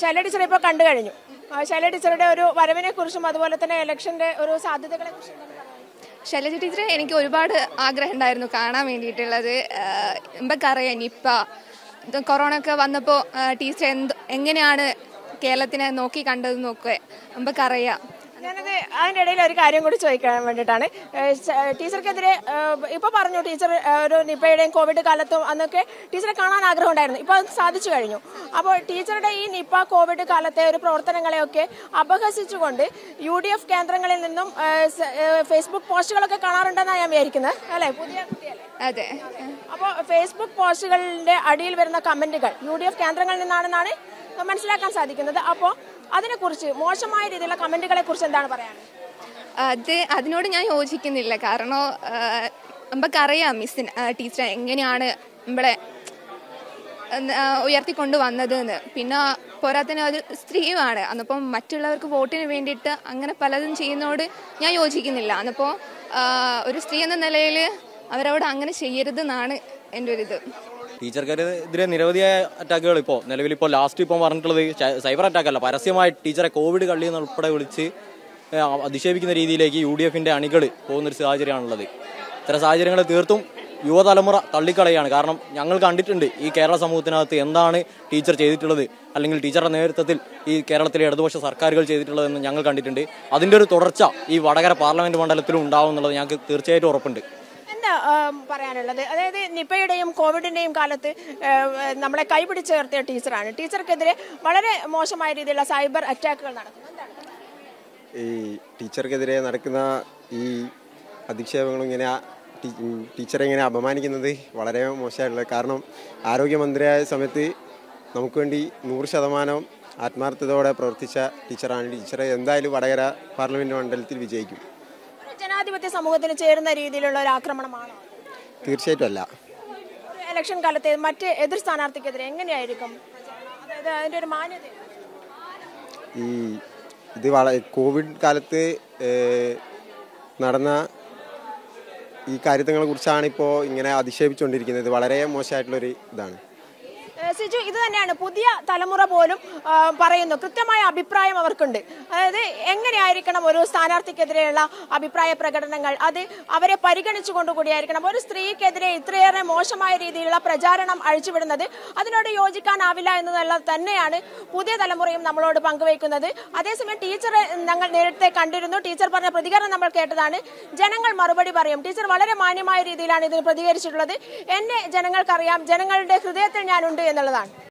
ശൈല ടീച്ചറെ ഇപ്പോൾ കണ്ടു കഴിഞ്ഞു ആ, ശൈല ടീച്ചറുടെ ഒരു വരവിനെ കുറിച്ചും അതുപോലെ തന്നെ ഇലക്ഷന്റെ ഒരു സാധ്യതകളെ കുറിച്ചും എന്താണ് പറയാനുള്ളത്? ശൈലജ ടീച്ചറെ എനിക്ക് ഒരുപാട് ആഗ്രഹം ഉണ്ടായിരുന്നു കാണാൻ വേണ്ടിയിട്ടുള്ളത് നമുക്കറിയാം നിപ്പ ഇത് കൊറോണ ഒക്കെ വന്നപ്പോൾ ടീച്ചർ എന്ത് എങ്ങനെയാണ് കേരളത്തിനെ നോക്കി കണ്ടതെന്നൊക്കെ നമുക്കറിയാം ഞാനത് അതിൻ്റെ ഇടയിൽ ഒരു കാര്യം കൂടി ചോദിക്കാൻ വേണ്ടിയിട്ടാണ് ഏഹ് സ- ടീച്ചർക്കെതിരെ ഏഹ് ഇപ്പോൾ പറഞ്ഞു ടീച്ചർ ഏഹ് ഒരു നിപ്പയുടെയും കോവിഡ് കാലത്തും അന്നൊക്കെ ടീച്ചറെ കാണാൻ ആഗ്രഹം ഉണ്ടായിരുന്നു ഇപ്പോൾ അത് സാധിച്ചു കഴിഞ്ഞു അപ്പോൾ ടീച്ചറുടെ ഈ നിപ്പ കോവിഡ് കാലത്തെ ഒരു പ്രവർത്തനങ്ങളെയൊക്കെ അപഹസിച്ചുകൊണ്ട് യു ഡി എഫ് കേന്ദ്രങ്ങളിൽ നിന്നും ഏഹ് സ- ഏഹ് ഫേസ്ബുക്ക് പോസ്റ്റുകളൊക്കെ കാണാറുണ്ടെന്നാണ് ഞാൻ വിചാരിക്കുന്നത് അല്ലേ പുതിയ കുട്ടിയല്ലേ അതെ അപ്പോൾ ഫേസ്ബുക്ക് പോസ്റ്റുകളുടെ അടിയിൽ വരുന്ന കമന്റുകൾ യു ഡി എഫ് കേന്ദ്രങ്ങളിൽ നിന്നാണെന്നാണ് മനസ്സിലാക്കാൻ സാധിക്കുന്നത് അപ്പോൾ അതിനെക്കുറിച്ച് മോശമായ രീതിയിലുള്ള കമന്റുകളെ കുറിച്ച് എന്താണ് പറയാനുള്ളത് അത് അതിനോട് ഞാൻ യോജിക്കുന്നില്ല കാരണം ആ, നമുക്കറിയാം മിസ്സിന് ടീച്ചർ എങ്ങനെയാണ് നമ്മളെ ആ, ഉയർത്തിക്കൊണ്ട് വന്നത് എന്ന് പിന്നെ പോരാത്തതിന് ഒരു സ്ത്രീയുമാണ് അന്നപ്പം മറ്റുള്ളവർക്ക് വോട്ടിന് വേണ്ടിയിട്ട് അങ്ങനെ പലതും ചെയ്യുന്നതോട് ഞാൻ യോജിക്കുന്നില്ല അന്നപ്പോൾ ഒരു സ്ത്രീ എന്ന നിലയിൽ അവരോട് അങ്ങനെ ചെയ്യരുതെന്നാണ് എൻ്റെ ഒരു ഇത് ടീച്ചർക്കെതിരെ നിരവധിയായ അറ്റാക്കുകൾ ഇപ്പോൾ നിലവിൽ ഇപ്പോൾ ലാസ്റ്റ് ഇപ്പോൾ പറഞ്ഞിട്ടുള്ളത് ച- സൈബർ അറ്റാക്ക് അല്ല പരസ്യമായി ടീച്ചറെ കോവിഡ് കള്ളി എന്നുൾപ്പെടെ വിളിച്ച് ഏ, അധിക്ഷേപിക്കുന്ന രീതിയിലേക്ക് യു ഡി എഫിന്റെ അണികൾ പോകുന്നൊരു സാഹചര്യമാണുള്ളത് ഇത്തരം സാഹചര്യങ്ങൾ തീർത്തും യുവതലമുറ തള്ളിക്കളയാണ് കാരണം ഞങ്ങൾ കണ്ടിട്ടുണ്ട് ഈ കേരള സമൂഹത്തിനകത്ത് എന്താണ് ടീച്ചർ ചെയ്തിട്ടുള്ളത് അല്ലെങ്കിൽ ടീച്ചറുടെ നേതൃത്വത്തിൽ ഈ കേരളത്തിലെ ഇടതുപക്ഷ സർക്കാരുകൾ ചെയ്തിട്ടുള്ളതെന്ന് ഞങ്ങൾ കണ്ടിട്ടുണ്ട് അതിന്റെ ഒരു തുടർച്ച ഈ വടകര പാർലമെന്റ് മണ്ഡലത്തിലും ഉണ്ടാവും എന്നുള്ളത് ഞങ്ങൾക്ക് തീർച്ചയായിട്ടും ഉറപ്പുണ്ട് എന്താ ആം, പറയാനുള്ളത് അതായത് നിപ്പയുടെയും കോവിഡിന്റെയും കാലത്ത് ഏഹ്, നമ്മളെ കൈപിടിച്ചുയർത്തിയ ടീച്ചറാണ് ടീച്ചർക്കെതിരെ വളരെ മോശമായ രീതിയിലുള്ള സൈബർ അറ്റാക്കുകൾ നടക്കുന്നു എന്താണ് ഈ ടീച്ചർക്കെതിരെ നടക്കുന്ന ഈ അധിക്ഷേപങ്ങളും ഇങ്ങനെ ആ ടീ- ഉം ടീച്ചറെ ഇങ്ങനെ അപമാനിക്കുന്നത് വളരെ മോശമായിട്ടുള്ളത് കാരണം ആരോഗ്യമന്ത്രിയായ സമയത്ത് നമുക്ക് വേണ്ടി നൂറ് ശതമാനം ആത്മാർത്ഥതയോടെ പ്രവർത്തിച്ച ടീച്ചറാണ് ടീച്ചറെ എന്തായാലും വടകര പാർലമെന്റ് മണ്ഡലത്തിൽ വിജയിക്കും ഒരു ജനാധിപത്യ സമൂഹത്തിന് ചേരുന്ന രീതിയിലുള്ള ഒരു ആക്രമണമാണോ തീർച്ചയായിട്ടും അല്ല ഒരു ഇലക്ഷൻ കാലത്തെ മറ്റ് എതിർ സ്ഥാനാർത്ഥിക്കെതിരെ എങ്ങനെയായിരിക്കും അതായത് അതിന്റെ ഒരു മാന്യത ഈ ഇത് വള കോവിഡ് കാലത്ത് ഏഹ്, നടന്ന ഈ കാര്യങ്ങളെ കുറിച്ചാണ് ഇപ്പോൾ ഇങ്ങനെ അധിക്ഷേപിച്ചുകൊണ്ടിരിക്കുന്നത് വളരെ മോശമായിട്ടുള്ളൊരു ഇതാണ് ഏഹ് സിജു ഇത് തന്നെയാണ് പുതിയ തലമുറ പോലും ആ, പറയുന്നു കൃത്യമായ അഭിപ്രായം അവർക്കുണ്ട് അതായത് എങ്ങനെയായിരിക്കണം ഒരു സ്ഥാനാർത്ഥിക്കെതിരെയുള്ള അഭിപ്രായ പ്രകടനങ്ങൾ അത് അവരെ പരിഗണിച്ചുകൊണ്ട് കൂടിയായിരിക്കണം ഒരു സ്ത്രീക്കെതിരെ ഇത്രയേറെ മോശമായ രീതിയിലുള്ള പ്രചാരണം അഴിച്ചുവിടുന്നത് അതിനോട് യോജിക്കാനാവില്ല എന്നതല്ല തന്നെയാണ് പുതിയ തലമുറയും നമ്മളോട് പങ്കുവയ്ക്കുന്നത് അതേസമയം ടീച്ചറെ ഞങ്ങൾ നേരത്തെ കണ്ടിരുന്നു ടീച്ചർ പറഞ്ഞ പ്രതികരണം നമ്മൾ കേട്ടതാണ് ജനങ്ങൾ മറുപടി പറയും ടീച്ചർ വളരെ മാന്യമായ രീതിയിലാണ് ഇതിന് പ്രതികരിച്ചിട്ടുള്ളത് എന്നെ ജനങ്ങൾക്കറിയാം ജനങ്ങളുടെ ഹൃദയത്തിൽ ഞാനുണ്ട് എന്നുള്ളതാണ്